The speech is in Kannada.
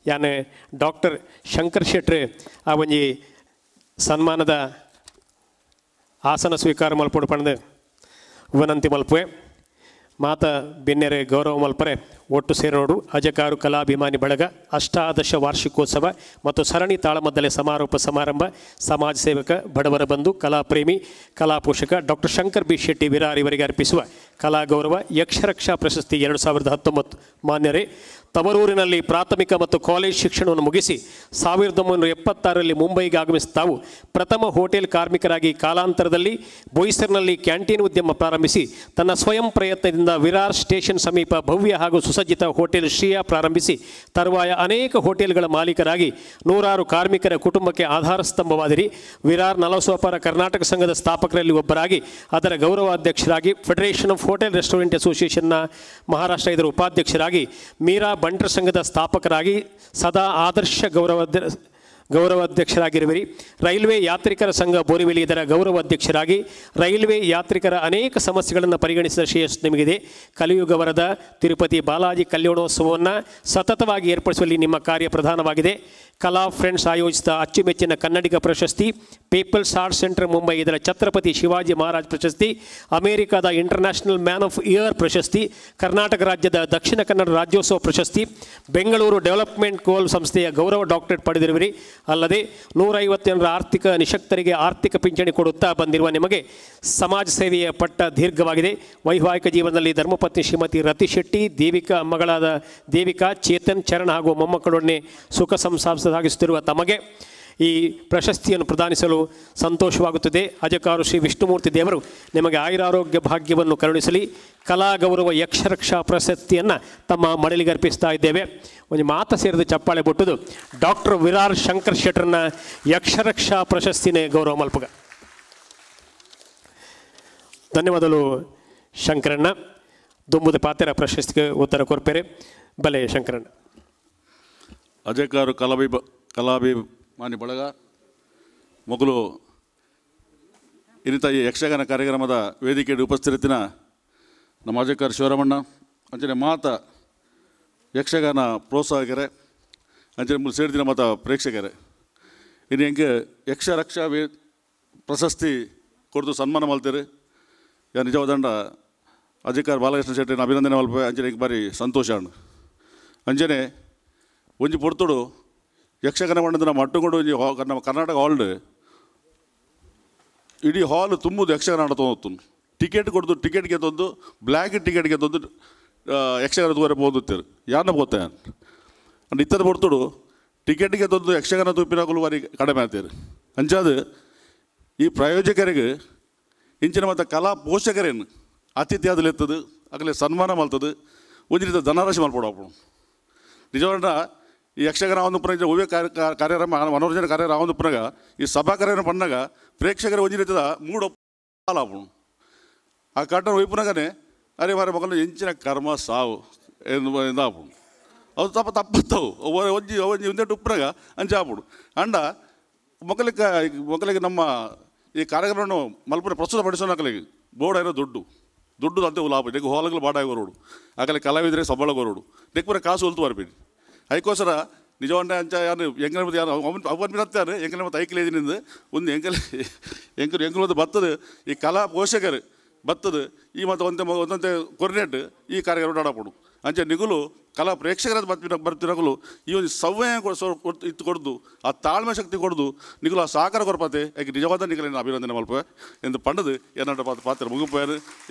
ಯಾನ್ ಡಾಕ್ಟರ್ ಶಂಕರ್ ಶೆಟ್ರ್ ಆ ಒಂಜಿ ಸನ್ಮಾನದ ಆಸನ ಸ್ವೀಕಾರ ಮಲ್ಪಡು ಪಣದು ವಿನಂತಿ ಮಲ್ಪುವೆ ಮಾತ ಬೆನ್ನೆರೆ ಗೌರವ ಮಲ್ಪರೆ ಒಟ್ಟು ಸೇರೋಡು ಅಜಕಾರು ಕಲಾಭಿಮಾನಿ ಬಳಗ ಅಷ್ಟಾದಶ ವಾರ್ಷಿಕೋತ್ಸವ ಮತ್ತು ಸರಣಿ ತಾಳಮದ್ದಲೆ ಸಮಾರೋಪ ಸಮಾರಂಭ ಸಮಾಜ ಸೇವಕ ಬಡವರ ಬಂಧು ಕಲಾಪ್ರೇಮಿ ಕಲಾ ಪೋಷಕ ಡಾಕ್ಟರ್ ಶಂಕರ್ ಬಿ ಶೆಟ್ಟಿ ವಿರಾರ್ ಇವರಿಗೆ ಅರ್ಪಿಸುವ ಕಲಾ ಗೌರವ ಯಕ್ಷರಕ್ಷಾ ಪ್ರಶಸ್ತಿ ಎರಡು ಸಾವಿರದ ಹತ್ತೊಂಬತ್ತು ಮಾನ್ಯರೇ ತವರೂರಿನಲ್ಲಿ ಪ್ರಾಥಮಿಕ ಮತ್ತು ಕಾಲೇಜ್ ಶಿಕ್ಷಣವನ್ನು ಮುಗಿಸಿ ಸಾವಿರದ ಒಂಬೈನೂರ ಎಪ್ಪತ್ತಾರರಲ್ಲಿ ಮುಂಬೈಗೆ ಆಗಮಿಸಿದ ತಾವು ಪ್ರಥಮ ಹೋಟೆಲ್ ಕಾರ್ಮಿಕರಾಗಿ ಕಾಲಾಂತರದಲ್ಲಿ ಬೊಯ್ಸರ್ನಲ್ಲಿ ಕ್ಯಾಂಟೀನ್ ಉದ್ಯಮ ಪ್ರಾರಂಭಿಸಿ ತನ್ನ ಸ್ವಯಂ ಪ್ರಯತ್ನದಿಂದ ವಿರಾರ್ ಸ್ಟೇಷನ್ ಸಮೀಪ ಭವ್ಯ ಹಾಗೂ ಸುಸಜ್ಜಿತ ಹೋಟೆಲ್ ಶ್ರೀಯಾ ಪ್ರಾರಂಭಿಸಿ ತರುವಾಯ ಅನೇಕ ಹೋಟೆಲ್ಗಳ ಮಾಲೀಕರಾಗಿ ನೂರಾರು ಕಾರ್ಮಿಕರ ಕುಟುಂಬಕ್ಕೆ ಆಧಾರ ಸ್ತಂಭವಾದಿರಿ ವಿರಾರ್ ನಲಸೋಪರ ಕರ್ನಾಟಕ ಸಂಘದ ಸ್ಥಾಪಕರಲ್ಲಿ ಒಬ್ಬರಾಗಿ ಅದರ ಗೌರವಾಧ್ಯಕ್ಷರಾಗಿ ಫೆಡರೇಷನ್ ಆಫ್ ಹೋಟೆಲ್ ರೆಸ್ಟೋರೆಂಟ್ ಅಸೋಸಿಯೇಷನ್ನ ಮಹಾರಾಷ್ಟ್ರ ಇದರ ಉಪಾಧ್ಯಕ್ಷರಾಗಿ ಮೀರಾ ಬಂಟರ್ ಸಂಘದ ಸ್ಥಾಪಕರಾಗಿ ಸದಾ ಆದರ್ಶ ಗೌರವ ಗೌರವಾಧ್ಯಕ್ಷರಾಗಿರುವಿರಿ ರೈಲ್ವೆ ಯಾತ್ರಿಕರ ಸಂಘ ಬೋರಿವಿಲಿ ಇದರ ಗೌರವಾಧ್ಯಕ್ಷರಾಗಿ ರೈಲ್ವೆ ಯಾತ್ರಿಕರ ಅನೇಕ ಸಮಸ್ಯೆಗಳನ್ನು ಪರಿಗಣಿಸಿದ ಶ್ರೇಯಸ್ ನಿಮಗಿದೆ ಕಲಿಯುಗ ವರದ ತಿರುಪತಿ ಬಾಲಾಜಿ ಕಲ್ಯಾಣೋತ್ಸವವನ್ನು ಸತತವಾಗಿ ಏರ್ಪಡಿಸುವಲ್ಲಿ ನಿಮ್ಮ ಕಾರ್ಯ ಪ್ರಧಾನವಾಗಿದೆ ಕಲಾ ಫ್ರೆಂಡ್ಸ್ ಆಯೋಜಿಸಿದ ಅಚ್ಚುಮೆಚ್ಚಿನ ಕನ್ನಡಿಗ ಪ್ರಶಸ್ತಿ ಪೀಪಲ್ಸ್ ಆರ್ಟ್ ಸೆಂಟರ್ ಮುಂಬೈ ಇದರ ಛತ್ರಪತಿ ಶಿವಾಜಿ ಮಹಾರಾಜ್ ಪ್ರಶಸ್ತಿ ಅಮೆರಿಕದ ಇಂಟರ್ನ್ಯಾಷನಲ್ ಮ್ಯಾನ್ ಆಫ್ ಇಯರ್ ಪ್ರಶಸ್ತಿ ಕರ್ನಾಟಕ ರಾಜ್ಯದ ದಕ್ಷಿಣ ಕನ್ನಡ ರಾಜ್ಯೋತ್ಸವ ಪ್ರಶಸ್ತಿ ಬೆಂಗಳೂರು ಡೆವಲಪ್ಮೆಂಟ್ ಗೋಲ್ ಸಂಸ್ಥೆಯ ಗೌರವ ಡಾಕ್ಟರೇಟ್ ಪಡೆದಿರುವಿರಿ ಅಲ್ಲದೆ ನೂರೈವತ್ತು ಜನರ ಆರ್ಥಿಕ ನಿಶಕ್ತರಿಗೆ ಆರ್ಥಿಕ ಪಿಂಚಣಿ ಕೊಡುತ್ತಾ ಬಂದಿರುವ ನಿಮಗೆ ಸಮಾಜ ಸೇವೆಯ ಪಟ್ಟ ದೀರ್ಘವಾಗಿದೆ ವೈವಾಹಿಕ ಜೀವನದಲ್ಲಿ ಧರ್ಮಪತ್ನಿ ಶ್ರೀಮತಿ ರತಿ ಶೆಟ್ಟಿ ದೇವಿಕಾ ಮಗಳಾದ ದೇವಿಕಾ ಚೇತನ್ ಚರಣ್ ಹಾಗೂ ಮೊಮ್ಮಕ್ಕಳೊಡನೆ ಸುಖ ಸಂಸಾರ ಸಾಗಿಸುತ್ತಿರುವ ತಮಗೆ ಈ ಪ್ರಶಸ್ತಿಯನ್ನು ಪ್ರದಾನಿಸಲು ಸಂತೋಷವಾಗುತ್ತದೆ ಅಜಕಾರು ಶ್ರೀ ವಿಷ್ಣುಮೂರ್ತಿ ದೇವರು ನಿಮಗೆ ಆಯುರಾರೋಗ್ಯ ಭಾಗ್ಯವನ್ನು ಕರುಣಿಸಲಿ ಕಲಾ ಗೌರವ ಯಕ್ಷರಕ್ಷಾ ಪ್ರಶಸ್ತಿಯನ್ನು ತಮ್ಮ ಮಡಲಿಗೆ ಅರ್ಪಿಸ್ತಾ ಇದ್ದೇವೆ ಒಂದು ಮಾತ ಸೇರಿದ ಚಪ್ಪಾಳೆ ಬಿಟ್ಟುದು ಡಾಕ್ಟರ್ ವಿರಾರ್ ಶಂಕರ್ ಶೆಟ್ರನ್ನ ಯಕ್ಷರಕ್ಷಾ ಪ್ರಶಸ್ತಿನೇ ಗೌರವ ಮಲ್ಪಗ ಧನ್ಯವಾದಗಳು ಶಂಕರಣ್ಣ ದುಂಬುದ ಪಾತೆರ ಪ್ರಶಸ್ತಿಗೆ ಉತ್ತರ ಕೊರ್ಪೇರೆ ಬಲೆ ಶಂಕರಣ್ಣ ಅಜಯಕಾರು ಕಲಾಭಿ ಕಲಾಭಿಮಾನಿ ಬಳಗ ಮೊದಲು ಇರಿತ ಈ ಯಕ್ಷಗಾನ ಕಾರ್ಯಕ್ರಮದ ವೇದಿಕೆಯಲ್ಲಿ ಉಪಸ್ಥಿತಿನ ನಮ್ಮ ಅಜಯಕಾರ್ ಶಿವರಾಮಣ್ಣ ಅಂಚನೆ ಮಾತ ಯಕ್ಷಗಾನ ಪ್ರೋತ್ಸಾಹಕರೇ ಅಂಚನೆ ಮುಲ್ ಸೇರಿದಿನ ಮಾತ ಪ್ರೇಕ್ಷಕರೇ ಇನ್ನು ಹೆಂಗೆ ಯಕ್ಷರಕ್ಷಾ ವೇ ಪ್ರಶಸ್ತಿ ಕೊಡ್ದು ಸನ್ಮಾನ ಮಾಡ್ತೀರಿ ಯಾ ನಿಜವಾದಂಡ ಅಜಯಕಾರ್ ಬಾಲಕೃಷ್ಣ ಶೆಟ್ಟಿನ ಅಭಿನಂದನೆ ಮಲ್ಪೆ ಅಂಚನೆ ಹೆಂಗೆ ಬಾರಿ ಸಂತೋಷ ಅಣ್ಣ ಅಂಜನೆ ಒಂಜಿ ಪೊರ್ತುಡು ಯಕ್ಷಗಾನ ಮಂಡದ ನಮ್ಮ ಅಟ್ಟುಕೊಂಡು ಒಂಜಿ ಹಾ ನಮ್ಮ ಕರ್ನಾಟಕ ಹಾಲ್ಡ್ ಇಡೀ ಹಾಲ್ ತುಂಬುದು ಯಕ್ಷಗಾನ ಆಡ ತೊಂದು ಟಿಕೆಟ್ ಕೊಡ್ದು ಟಿಕೆಟ್ಗೆ ತಂದು ಬ್ಲ್ಯಾಕ್ ಟಿಕೆಟ್ಗೆ ತಂದು ಆ, ಯಕ್ಷಗಾನ ತೂವರೆ ಹೋಗುತ್ತೇರು ಯಾರನ್ನ ಗೊತ್ತೇ ಅಂಡ್ ಇತ್ತದ ಪೊರ್ತುಡು ಟಿಕೆಟ್ಗೆ ತಂದು ಯಕ್ಷಗಾನ ತೂಪಿನಾಗಲು ಬಾರಿ ಕಡಿಮೆ ಆಗ್ತೀರಿ ಅಂಚಾದ ಈ ಪ್ರಾಯೋಜಕರಿಗೆ ಇಂಚಿನ ಮತ್ತು ಕಲಾ ಪೋಷಕರೇನು ಅತಿಥಿ ಆದಲೆತ್ತದು ಆಗಲೇ ಸನ್ಮಾನ ಮಾಡ್ತದೆ ಒಂದು ರೀತಿಯ ಧನರಾಶಿ ಮಾಡ್ಕೊಡಪ್ಪ ನಿಜವಾದ ಈ ಯಕ್ಷಗಾನ ಒಂದು ಪುನಃ ಹೂವೆ ಕಾರ್ಯ ಕಾ- ಕಾರ್ಯಕ್ರಮ ಮನೋರಂಜನೆ ಕಾರ್ಯಕ್ರಮ ಒಂದು ಪುನಃ ಈ ಸಭಾ ಕಾರ್ಯಕ್ರಮ ಪನ್ನಾಗ ಪ್ರೇಕ್ಷಕರ ಒಂದು ರೀತಿಯ ಮೂಡ್ ಹಾಲಾಪು ಆ ಕಾಟನ ಒಯ್ಪುನಾಗನೆ ಅರೆ ಮಾರೆ ಮಗನ ಎಂಚಿನ ಕರ್ಮ ಸಾವು ಎಂದು ಎಂದಾಪು ಅದು ತಪ್ಪ ತಪ್ಪತ್ತವು ಒಂಜಿ ಒಂಜಿ ಒಂದೆಟ್ಟು ಉಪ್ಪನಾಗ ಅಂಚಾಪುಡು ಅಂಡ ಮಕ್ಕಳಿಗೆ ಮಕ್ಕಳಿಗೆ ನಮ್ಮ ಈ ಕಾರ್ಯಕ್ರಮವನ್ನು ಮಲ್ಪನೆ ಪ್ರಸ್ತುತ ಪಡಿಸೋ ಮಕ್ಕಳಿಗೆ ಬೋರ್ಡ್ ಏನೋ ದುಡ್ಡು ದುಡ್ಡು ಅಂತ ಲಾಭ ನೆಗ್ ಹೋಲಗಳು ಬಾಡ ಆಗೋರೋಡು ಆಗಲೇ ಕಲಾವಿದರೆ ಸಂಬಳ ಕೊರೋಡು ನೆಕ್ಪುರ ಕಾಸು ಹೊಲ್ತು ಬರ್ಬೇಡಿ ಅದಕ್ಕೋಸ್ಕರ ನಿಜವಾದ ಅಂಚ ಯಾರು ಎಂಗನ ಮತ್ತೆ ಯಾರು ಅವನ್ ಅವನ್ ಬಿಡತ್ತಾರೆ ಎಂಗನ ಮತ್ತೆ ಐಕ್ಲೇದಿನಿಂದ ಒಂದು ಎಂಕಲ್ ಎಂಕರು ಎಂಕಲ್ ಒಂದು ಬರ್ತದೆ ಈ ಕಲಾ ಪೋಷಕರು ಬರ್ತದೆ ಈ ಮತ್ತು ಒಂದೇ ಮ- ಒಂದೊಂದೇ ಕೊರ್ನೆಟ್ ಈ ಕಾರ್ಯಕ್ರಮ ಆಡಪಡು ಅಂಚೆ ನಿಗುಲು ಕಲಾ ಪ್ರೇಕ್ಷಕರ ಬರ್ತಿನ ಬರ್ತಿರಗಲು ಈ ಒಂದು ಸವ್ಯ ಇತ್ತು ಕೊಡ್ದು ಆ ತಾಳ್ಮೆ ಶಕ್ತಿ ಕೊಡ್ದು ನಿಗುಲು ಆ ಸಹಕಾರ ಕೊರಪತೆ ಯಾಕೆ ನಿಜವಾದ ನಿಗಲಿನ ಅಭಿನಂದನೆ ಮಲ್ಪ ಎಂದು ಪಂಡದು ಏನಾಟ ಪಾತ್ರ ಮುಗಿಪೋಯಾರು